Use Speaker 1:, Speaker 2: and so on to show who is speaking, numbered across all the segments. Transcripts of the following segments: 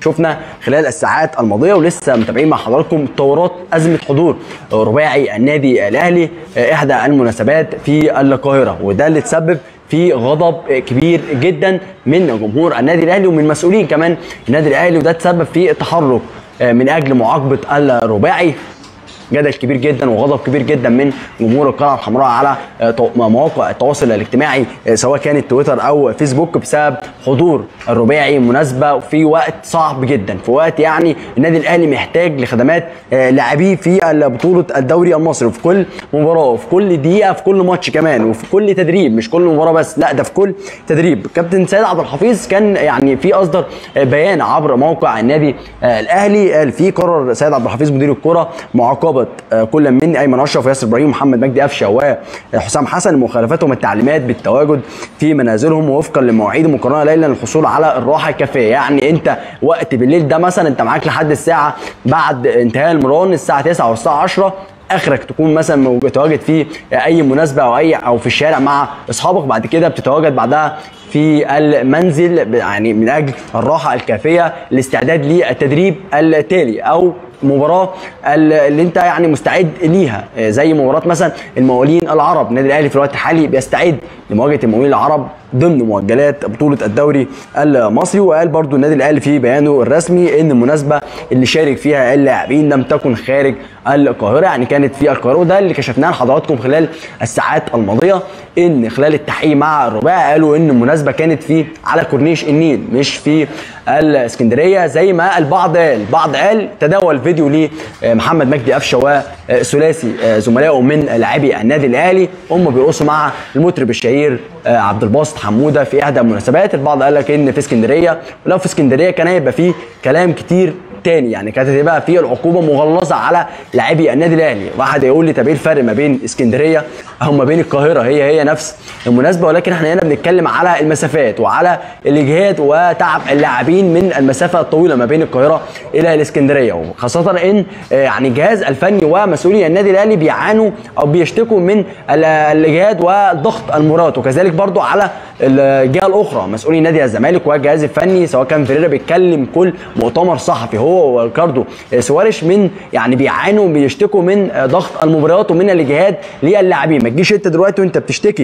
Speaker 1: شفنا خلال الساعات الماضيه ولسه متابعين مع حضراتكم تطورات ازمه حضور رباعي النادي الاهلي احدى المناسبات في القاهره وده اللي تسبب في غضب كبير جدا من جمهور النادي الاهلي ومن مسؤولين كمان النادي الاهلي وده تسبب في تحرك من اجل معاقبه الرباعي جدل كبير جدا وغضب كبير جدا من جمهور القلعه الحمراء على مواقع التواصل الاجتماعي سواء كانت تويتر او فيسبوك بسبب حضور الرباعي مناسبه في وقت صعب جدا في وقت يعني النادي الاهلي محتاج لخدمات لاعبيه في بطوله الدوري المصري وفي كل مباراه وفي كل دقيقه في كل ماتش كمان وفي كل تدريب مش كل مباراه بس لا ده في كل تدريب كابتن سيد عبد الحفيظ كان يعني في اصدر بيان عبر موقع النادي الاهلي قال فيه قرر سيد عبد الحفيظ مدير الكره معاقبه كل من ايمن اشرف وياسر ابراهيم ومحمد مجدي قفشه وحسام حسن مخالفتهم التعليمات بالتواجد في منازلهم وفقا لمواعيد مقرره ليلا للحصول على الراحه الكافيه يعني انت وقت بالليل ده مثلا انت معاك لحد الساعه بعد انتهاء المران الساعه 9 او الساعه 10 اخرك تكون مثلا متواجد في اي مناسبه او اي او في الشارع مع اصحابك بعد كده بتتواجد بعدها في المنزل يعني من اجل الراحه الكافيه الاستعداد للتدريب التالي او مباراه اللي انت يعني مستعد ليها زي مباراه مثلا المقاولين العرب النادي الاهلي في الوقت الحالي بيستعد لمواجهه المقاولين العرب ضمن مؤجلات بطوله الدوري المصري وقال برضو النادي الاهلي في بيانه الرسمي ان المناسبه اللي شارك فيها اللاعبين لم تكن خارج القاهره يعني كانت في القاهره وده اللي كشفناه لحضراتكم خلال الساعات الماضيه ان خلال التحقيق مع الرباعي قالوا ان المناسبه كانت في على كورنيش النيل مش في الاسكندريه زي ما البعض قال البعض قال تداول فيديو لمحمد مجدي قفشه وثلاثي زملائه من لاعبي النادي الاهلي هم بيرقصوا مع المطرب الشهير عبد الباسط حموده في احدى المناسبات البعض قال لك ان في اسكندريه ولو في اسكندريه كان هيبقى فيه كلام كتير تاني يعني كانت هتبقى في العقوبه مغلظه على لاعبي النادي الاهلي واحد يقول لي طب ايه الفرق ما بين اسكندريه او ما بين القاهره هي هي نفس المناسبه ولكن احنا هنا بنتكلم على المسافات وعلى الاجهاد وتعب اللاعبين من المسافه الطويله ما بين القاهره الى الاسكندريه وخاصه ان يعني الجهاز الفني ومسؤولي النادي الاهلي بيعانوا او بيشتكوا من الاجهاد وضغط المباريات وكذلك برضو على الجهه الاخرى مسؤولي نادي الزمالك والجهاز الفني سواء كان فيريرا بيتكلم كل مؤتمر صحفي هو وريكاردو سواريش من يعني بيعانوا بيشتكوا من ضغط المباريات ومن الاجهاد للاعبين ما تجيش انت دلوقتي وانت بتشتكي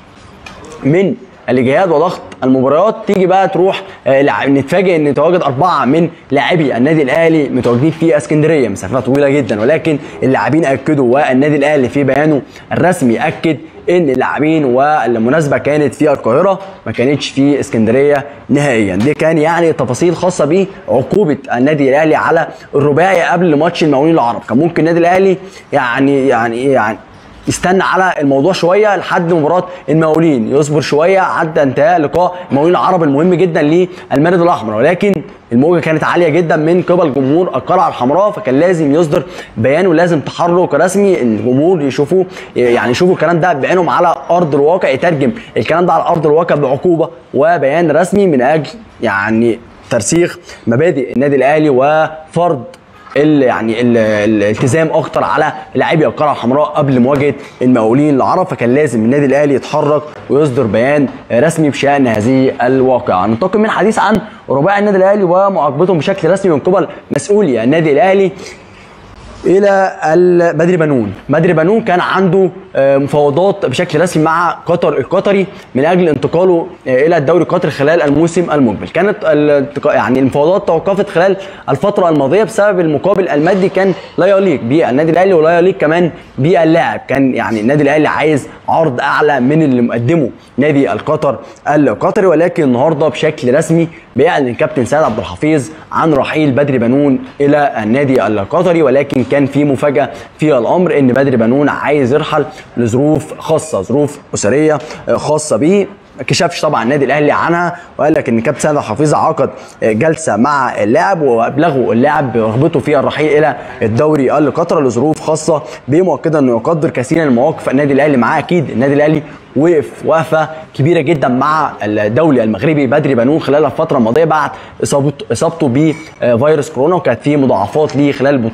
Speaker 1: من الاجهاد وضغط المباريات تيجي بقى تروح نتفاجئ ان تواجد اربعه من لاعبي النادي الاهلي متواجدين في اسكندريه مسافه طويله جدا ولكن اللاعبين اكدوا والنادي الاهلي في بيانه الرسمي اكد ان اللاعبين والمناسبه كانت في القاهره ما كانتش في اسكندريه نهائيا دي كان يعني تفاصيل خاصه بعقوبه النادي الاهلي على الرباعي قبل ماتش المقاولين العرب كان ممكن النادي الاهلي يعني يعني يعني يستنى على الموضوع شويه لحد مباراه المقاولين يصبر شويه حتى انتهاء لقاء المقاولين العرب المهم جدا للمارد الاحمر ولكن الموجه كانت عاليه جدا من قبل جمهور القلعه الحمراء فكان لازم يصدر بيان ولازم تحرك رسمي الجمهور يشوفوا يعني يشوفوا الكلام ده بعينهم على ارض الواقع يترجم الكلام ده على ارض الواقع بعقوبه وبيان رسمي من اجل يعني ترسيخ مبادئ النادي الاهلي وفرض ال يعني ال الالتزام اكتر على لاعبي القلعه الحمراء قبل مواجهه المقاولين العرب فكان لازم النادي الاهلي يتحرك ويصدر بيان رسمي بشان هذه الواقعه ننتقل من حديث عن رباعي النادي الاهلي ومعاقبتهم بشكل رسمي من قبل مسؤولي النادي الاهلي الى بدري بنون بدري بنون كان عنده مفاوضات بشكل رسمي مع قطر القطري من اجل انتقاله الى الدوري القطري خلال الموسم المقبل كانت يعني المفاوضات توقفت خلال الفتره الماضيه بسبب المقابل المادي كان لا يليق بالنادي الاهلي ولا يليق كمان باللاعب كان يعني النادي الاهلي عايز عرض اعلى من اللي مقدمه نادي القطر القطري ولكن النهارده بشكل رسمي بيعلن كابتن سيد عبد الحفيظ عن رحيل بدري بنون الى النادي القطري ولكن كان في مفاجاه في الامر ان بدري بنون عايز يرحل لظروف خاصه ظروف اسريه خاصه بيه ما كشفش طبعا النادي الاهلي عنها وقال لك ان كابتن سيد حفيظ عقد جلسه مع اللاعب وابلغوا اللاعب برغبته في الرحيل الى الدوري القطري لظروف خاصه بمؤكدا انه يقدر كثيرا مواقف النادي الاهلي معاه اكيد النادي الاهلي وقف وقفه كبيره جدا مع الدولي المغربي بدري بنون خلال الفتره الماضيه بعد اصابته اصابته بفيروس كورونا وكانت في مضاعفات ليه خلال بطوله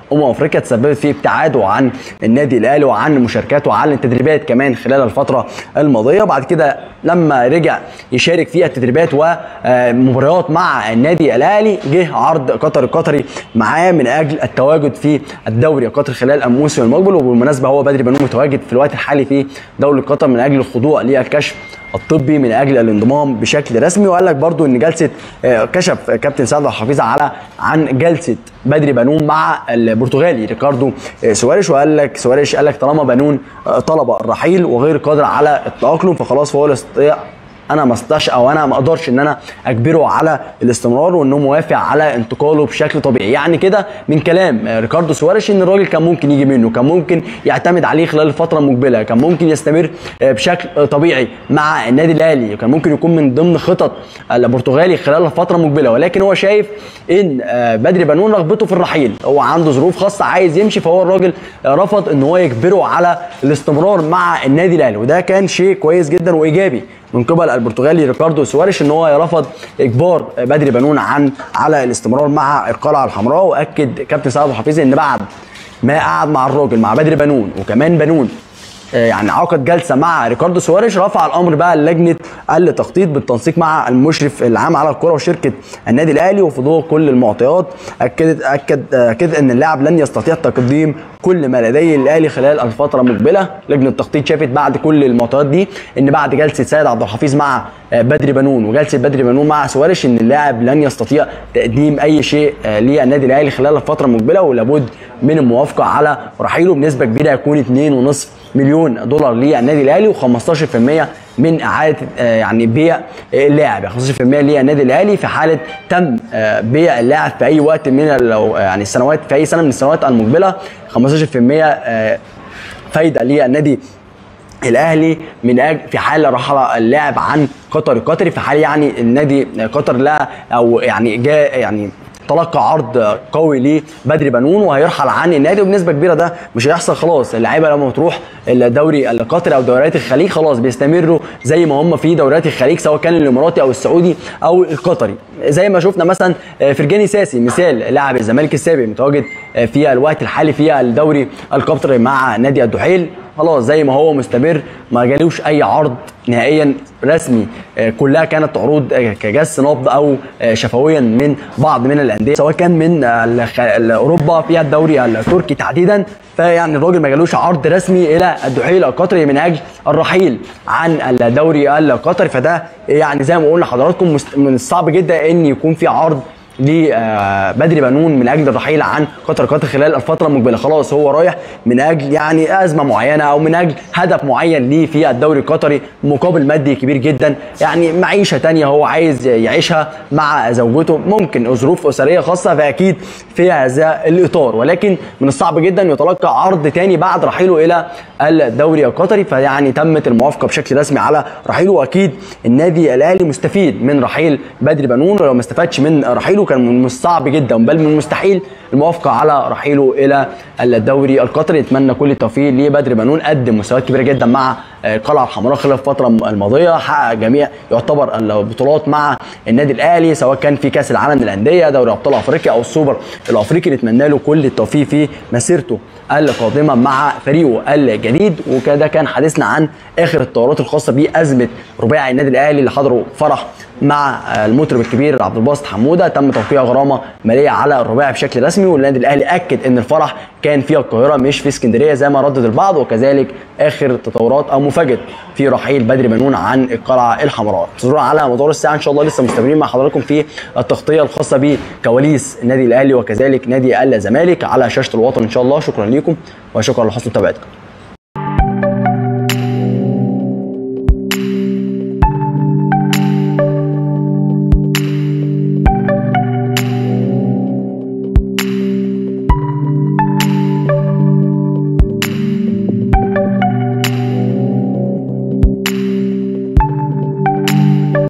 Speaker 1: امم افريقيا تسببت في ابتعاده عن النادي الاهلي وعن مشاركاته وعن التدريبات كمان خلال الفتره الماضيه وبعد كده لما رجع يشارك في التدريبات ومباريات مع النادي الاهلي جه عرض قطر القطري معاه من اجل التواجد في الدوري القطري خلال الموسم المقبل وبالمناسبه هو بدري بنون متواجد في الوقت الحالي في دوله قطر من اجل الخضوع للكشف الطبي من اجل الانضمام بشكل رسمي وقال لك برضو ان جلسه كشف كابتن سعد الحفيظ على عن جلسه بدري بنون مع البرتغالي ريكاردو سواريش وقال لك سواريش قال لك طالما بنون طلب الرحيل وغير قادر على التاقلم فخلاص فهو يستطيع انا ما استطيعش او انا ما اقدرش ان انا اجبره على الاستمرار وانه موافق على انتقاله بشكل طبيعي يعني كده من كلام ريكاردو سواريش ان الراجل كان ممكن يجي منه كان ممكن يعتمد عليه خلال الفتره المقبله كان ممكن يستمر بشكل طبيعي مع النادي الاهلي كان ممكن يكون من ضمن خطط البرتغالي خلال الفتره المقبله ولكن هو شايف ان بدري بنون رغبته في الرحيل هو عنده ظروف خاصه عايز يمشي فهو الراجل رفض ان هو يجبره على الاستمرار مع النادي الاهلي وده كان شيء كويس جدا وايجابي من قبل البرتغالي ريكاردو سواريش ان هو رفض اجبار بدري بنون عن على الاستمرار مع القلعه الحمراء واكد كابتن سعد الحفيظ ان بعد ما قعد مع الراجل مع بدري بنون وكمان بنون يعني عقد جلسه مع ريكاردو سواريش رفع الامر بقى لجنه التخطيط بالتنسيق مع المشرف العام على الكره وشركه النادي الاهلي وفي ضوء كل المعطيات اكد اكد اكد ان اللاعب لن يستطيع تقديم كل ما لديه الاهلي خلال الفتره المقبله لجنه التخطيط شافت بعد كل المعطيات دي ان بعد جلسه سيد عبد الحفيظ مع بدري بنون وجلسه بدري بنون مع سواريش ان اللاعب لن يستطيع تقديم اي شيء للنادي الاهلي خلال الفتره المقبله ولابد من الموافقه على رحيله بنسبه كبيره يكون 2.5 مليون دولار للنادي الاهلي و15% من اعاده يعني بيع اللاعب يعني 15% للنادي الاهلي في حاله تم بيع اللاعب في اي وقت من يعني السنوات في اي سنه من السنوات المقبله 15% فايده للنادي الاهلي من اجل في حال رحل اللاعب عن قطر القطري في حال يعني النادي قطر لا او يعني جاء يعني تلقى عرض قوي لبدري بنون وهيرحل عن النادي وبنسبه كبيره ده مش هيحصل خلاص اللعيبه لما بتروح الدوري القطري او دوريات الخليج خلاص بيستمروا زي ما هم في دوريات الخليج سواء كان الاماراتي او السعودي او القطري زي ما شفنا مثلا فرجاني ساسي مثال لاعب الزمالك السابق متواجد في الوقت الحالي في الدوري القطري مع نادي الدحيل خلاص زي ما هو مستمر ما جالوش اي عرض نهائيا رسمي كلها كانت عروض كجس نبض او شفويا من بعض من الانديه سواء كان من اوروبا في الدوري التركي تحديدا فيعني الراجل ما جالوش عرض رسمي الى الدحيل القطري من اجل الرحيل عن الدوري القطري فده يعني زي ما قلنا لحضراتكم من الصعب جدا ان يكون في عرض لبدري بنون من اجل الرحيل عن قطر قطر خلال الفتره المقبله خلاص هو رايح من اجل يعني ازمه معينه او من اجل هدف معين ليه في الدوري القطري مقابل مادي كبير جدا يعني معيشه تانية هو عايز يعيشها مع زوجته ممكن ظروف اسريه خاصه فاكيد في هذا الاطار ولكن من الصعب جدا يتلقى عرض تاني بعد رحيله الى الدوري القطري فيعني تمت الموافقه بشكل رسمي على رحيله واكيد النادي الاهلي مستفيد من رحيل بدري بنون ولو ما استفادش من رحيله كان من الصعب جدا بل من المستحيل الموافقه على رحيله الى الدوري القطري نتمنى كل التوفيق لبدر بنون قدم مستويات كبيره جدا مع القلعه الحمراء خلال الفتره الماضيه حقق جميع يعتبر البطولات مع النادي الاهلي سواء كان في كاس العالم للانديه دوري ابطال افريقيا او السوبر الافريقي نتمنى له كل التوفيق في مسيرته القادمه مع فريقه الجديد وكده كان حديثنا عن اخر التطورات الخاصه بازمه رباعي النادي الاهلي اللي حضروا فرح مع المطرب الكبير عبد الباسط حموده تم توقيع غرامه ماليه على الرباعي بشكل رسمي والنادي الاهلي اكد ان الفرح كان في القاهره مش في اسكندريه زي ما ردد البعض وكذلك اخر تطورات او مفاجاه في رحيل بدري بنون عن القلعه الحمراء انتظرونا على مدار الساعه ان شاء الله لسه مستمرين مع حضراتكم في التغطيه الخاصه بكواليس النادي الاهلي وكذلك نادي الزمالك على شاشه الوطن ان شاء الله شكرا لكم وشكرا لحسن متابعتكم